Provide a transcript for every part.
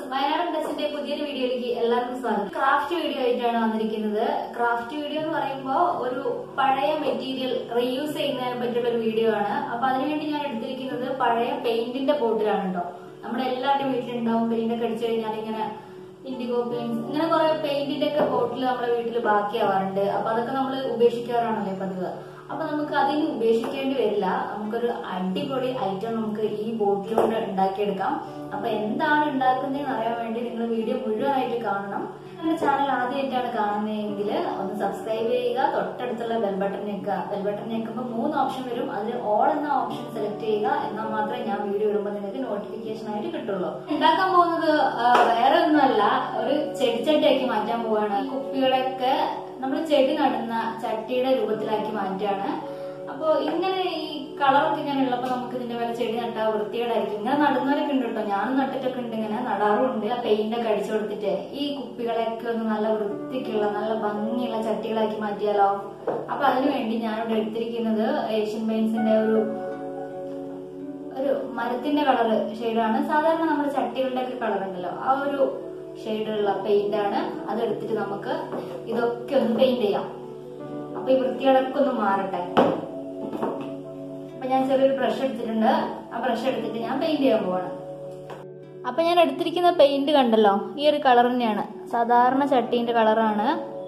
വയനാടൻ ഡ്രസ്സിന്റെ പുതിയൊരു വീഡിയോയിലേക്ക് എല്ലാവർക്കും സ്വാഗതം ക്രാഫ്റ്റ് വീഡിയോ ആയിട്ടാണ് വന്നിരിക്കുന്നത് ക്രാഫ്റ്റ് വീഡിയോ എന്ന് പറയുമ്പോൾ ഒരു പഴയ മെറ്റീരിയൽ റീയൂസ് ചെയ്യുന്നതിനെ പറ്റിയുള്ള ഒരു വീഡിയോ ആണ് അപ്പൊ അതിനുവേണ്ടി ഞാൻ എടുത്തിരിക്കുന്നത് പഴയ പെയിന്റിന്റെ ബോട്ടിലാണ് കേട്ടോ നമ്മുടെ എല്ലാവരുടെയും വീട്ടിലുണ്ടാവും പെയിന്റ് ഒക്കെ അടിച്ചു കഴിഞ്ഞാൽ ഇങ്ങനെ ഇൻഡിഗോ പെയിന്റ് ഇങ്ങനെ കുറെ പെയിന്റിന്റെ ഒക്കെ ബോട്ടിൽ നമ്മുടെ വീട്ടിൽ ബാക്കിയാവാറുണ്ട് അപ്പൊ അതൊക്കെ നമ്മൾ ഉപേക്ഷിക്കാറാണല്ലേ പതിവ് അപ്പൊ നമുക്ക് അതിന് ഉപേക്ഷിക്കേണ്ടി വരില്ല നമുക്കൊരു അടിപൊളി ഐറ്റം നമുക്ക് ഈ ബോട്ടിൽ കൊണ്ട് ഉണ്ടാക്കിയെടുക്കാം അപ്പൊ എന്താണ് ഉണ്ടാക്കുന്നതെന്ന് അറിയാൻ വേണ്ടി നിങ്ങൾ വീഡിയോ മുഴുവനായിട്ട് കാണണം നമ്മുടെ ചാനൽ ആദ്യമായിട്ടാണ് കാണുന്നതെങ്കിൽ ഒന്ന് സബ്സ്ക്രൈബ് ചെയ്യുക തൊട്ടടുത്തുള്ള ബെൽ ബട്ടൺ ഞെക്കുക ബെൽ ബട്ടൺ ഞെക്കുമ്പോൾ മൂന്ന് ഓപ്ഷൻ വരും അതിൽ ഓൾ എന്ന ഓപ്ഷൻ സെലക്ട് ചെയ്യുക എന്നാൽ മാത്രമേ ഞാൻ വീഡിയോ ഇടുമ്പോൾ നിങ്ങൾക്ക് നോട്ടിഫിക്കേഷൻ ആയിട്ട് കിട്ടുള്ളൂ ഉണ്ടാക്കാൻ പോകുന്നത് ആ, വേറെ ഒന്നുമല്ല ഒരു ചെടിച്ചട്ടിയാക്കി മാറ്റാൻ പോവാണ് ഈ കുപ്പികളൊക്കെ നമ്മൾ ചെടി നടുന്ന ചട്ടിയുടെ രൂപത്തിലാക്കി മാറ്റുകയാണ് അപ്പോ ഇങ്ങനെ ഈ കളറൊക്കെ ഇങ്ങനെ ഉള്ളപ്പോ നമുക്ക് ഇതിന്റെ മേലെ ചെടി നട്ടാ വൃത്തികേടായിരിക്കും ഇങ്ങനെ നടുന്നവരൊക്കെ ഉണ്ട് കേട്ടോ ഞാനും നട്ടിട്ടൊക്കെ ഉണ്ട് ഇങ്ങനെ നടാറുണ്ട് പെയിന്റ് ഒക്കെ അടിച്ചു കൊടുത്തിട്ട് ഈ കുപ്പികളൊക്കെ ഒന്ന് നല്ല വൃത്തിക്കുള്ള നല്ല ഭംഗിയുള്ള ചട്ടികളാക്കി മാറ്റിയാലോ അപ്പൊ അതിനു വേണ്ടി ഞാനിവിടെ എടുത്തിരിക്കുന്നത് ഏഷ്യൻ പെയിന്റ്സിന്റെ ഒരു ഒരു മരത്തിന്റെ കളറ് ഷെയ്ഡാണ് സാധാരണ നമ്മുടെ ചട്ടികളുടെ ഒക്കെ കളർ ഉണ്ടല്ലോ ആ ഒരു ഷെയ്ഡുള്ള പെയിന്റ് ആണ് അത് എടുത്തിട്ട് നമുക്ക് ഇതൊക്കെ ഒന്ന് പെയിന്റ് ചെയ്യാം അപ്പൊ ഈ വൃത്തികളൊക്കെ ഒന്ന് മാറട്ടെ അപ്പൊ ഞാൻ ചെറിയൊരു ബ്രഷ് എടുത്തിട്ടുണ്ട് ആ ബ്രഷ് എടുത്തിട്ട് ഞാൻ പെയിന്റ് ചെയ്യാൻ പോവാണ് അപ്പൊ ഞാൻ എടുത്തിരിക്കുന്ന പെയിന്റ് കണ്ടല്ലോ ഈ ഒരു കളർ തന്നെയാണ് സാധാരണ ചട്ടീന്റെ കളറാണ്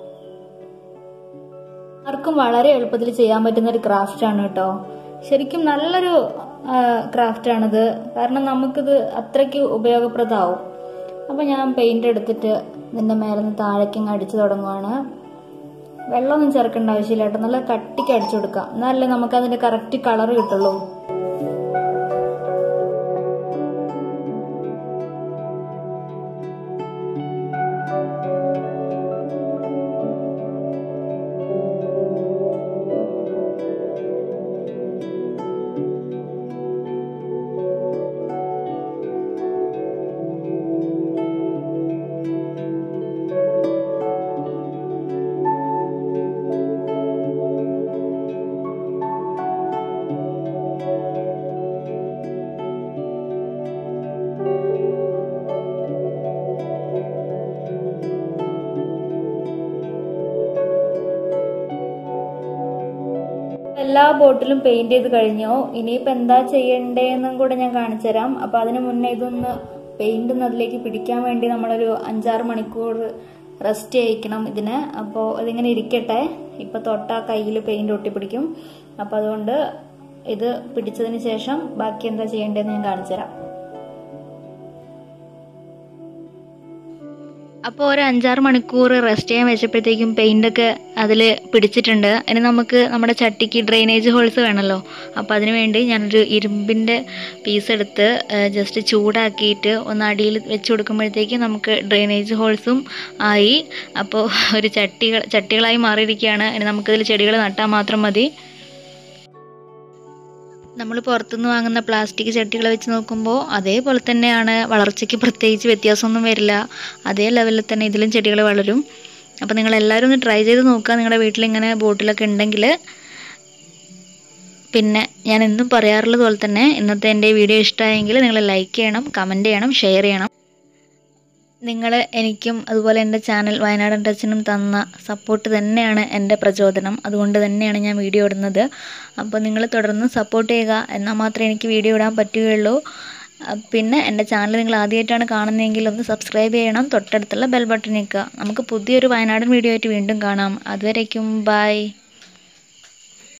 ആർക്കും വളരെ എളുപ്പത്തിൽ ചെയ്യാൻ പറ്റുന്ന ഒരു ക്രാഫ്റ്റ് ആണ് കേട്ടോ ശരിക്കും നല്ലൊരു ക്രാഫ്റ്റ് ആണിത് കാരണം നമുക്കിത് അത്രയ്ക്ക് ഉപയോഗപ്രദമാവും അപ്പൊ ഞാൻ പെയിന്റ് എടുത്തിട്ട് ഇതിന്റെ മേലെ നിന്ന് താഴേക്കങ്ങ് അടിച്ചു തുടങ്ങുവാണ് വെള്ളമൊന്നും ചേർക്കേണ്ട ആവശ്യമില്ല കേട്ടോ നല്ല കട്ടിക്ക് അടിച്ചു കൊടുക്കാം എന്നാലല്ലേ നമുക്ക് അതിന്റെ കറക്റ്റ് കളർ കിട്ടുള്ളൂ എല്ലാ ബോട്ടിലും പെയിന്റ് ചെയ്ത് കഴിഞ്ഞു ഇനിയിപ്പോ എന്താ ചെയ്യണ്ടേന്നും കൂടെ ഞാൻ കാണിച്ചു തരാം അപ്പൊ അതിനു മുന്നേ ഇതൊന്ന് പെയിന്റ് ഒന്ന് അതിലേക്ക് പിടിക്കാൻ വേണ്ടി നമ്മളൊരു അഞ്ചാറ് മണിക്കൂർ റെസ്റ്റ് ചെയ്യിക്കണം ഇതിന് അപ്പോൾ ഇതിങ്ങനെ ഇരിക്കട്ടെ ഇപ്പൊ തൊട്ട കയ്യിൽ പെയിന്റ് ഒട്ടിപ്പിടിക്കും അപ്പൊ അതുകൊണ്ട് ഇത് പിടിച്ചതിന് ശേഷം ബാക്കി എന്താ ചെയ്യേണ്ടതെന്ന് ഞാൻ കാണിച്ചു തരാം അപ്പോൾ ഒരു അഞ്ചാറ് മണിക്കൂർ റെസ്റ്റ് ചെയ്യാൻ വെച്ചപ്പോഴത്തേക്കും പെയിൻ്റൊക്കെ അതിൽ പിടിച്ചിട്ടുണ്ട് ഇനി നമുക്ക് നമ്മുടെ ചട്ടിക്ക് ഡ്രെയിനേജ് ഹോൾസ് വേണമല്ലോ അപ്പോൾ അതിന് വേണ്ടി ഞാനൊരു ഇരുമ്പിൻ്റെ പീസ് എടുത്ത് ജസ്റ്റ് ചൂടാക്കിയിട്ട് ഒന്ന് അടിയിൽ വെച്ച് കൊടുക്കുമ്പോഴത്തേക്കും നമുക്ക് ഡ്രെയിനേജ് ഹോൾസും ആയി അപ്പോൾ ഒരു ചട്ടികൾ ചട്ടികളായി മാറിയിരിക്കുകയാണ് ഇനി നമുക്കിതിൽ ചെടികൾ നട്ടാൽ മാത്രം മതി നമ്മൾ പുറത്തുനിന്ന് വാങ്ങുന്ന പ്ലാസ്റ്റിക് ചട്ടികൾ വെച്ച് നോക്കുമ്പോൾ അതേപോലെ തന്നെയാണ് വളർച്ചയ്ക്ക് പ്രത്യേകിച്ച് വ്യത്യാസമൊന്നും വരില്ല അതേ ലെവലിൽ തന്നെ ഇതിലും ചെടികൾ വളരും അപ്പോൾ നിങ്ങൾ എല്ലാവരും ഒന്ന് ട്രൈ ചെയ്ത് നോക്കുക നിങ്ങളുടെ വീട്ടിലിങ്ങനെ ബോട്ടിലൊക്കെ ഉണ്ടെങ്കിൽ പിന്നെ ഞാൻ എന്നും പറയാറുള്ളത് പോലെ തന്നെ ഇന്നത്തെ എൻ്റെ വീഡിയോ ഇഷ്ടമായെങ്കിൽ നിങ്ങൾ ലൈക്ക് ചെയ്യണം കമൻറ്റ് ചെയ്യണം ഷെയർ ചെയ്യണം നിങ്ങൾ എനിക്കും അതുപോലെ എൻ്റെ ചാനൽ വയനാടൻ ടച്ചിനും തന്ന സപ്പോർട്ട് തന്നെയാണ് എൻ്റെ പ്രചോദനം അതുകൊണ്ട് തന്നെയാണ് ഞാൻ വീഡിയോ ഇടുന്നത് അപ്പോൾ നിങ്ങൾ തുടർന്ന് സപ്പോർട്ട് ചെയ്യുക എന്നാൽ മാത്രമേ എനിക്ക് വീഡിയോ ഇടാൻ പറ്റുകയുള്ളൂ അഹ് പിന്നെ എൻ്റെ ചാനൽ നിങ്ങൾ ആദ്യമായിട്ടാണ് കാണുന്നതെങ്കിൽ ഒന്ന് സബ്സ്ക്രൈബ് ചെയ്യണം തൊട്ടടുത്തുള്ള ബെൽ ബട്ടൺ നിൽക്കുക നമുക്ക് പുതിയൊരു വയനാടൻ വീഡിയോ ആയിട്ട് വീണ്ടും കാണാം അതുവരേക്കും ബൈ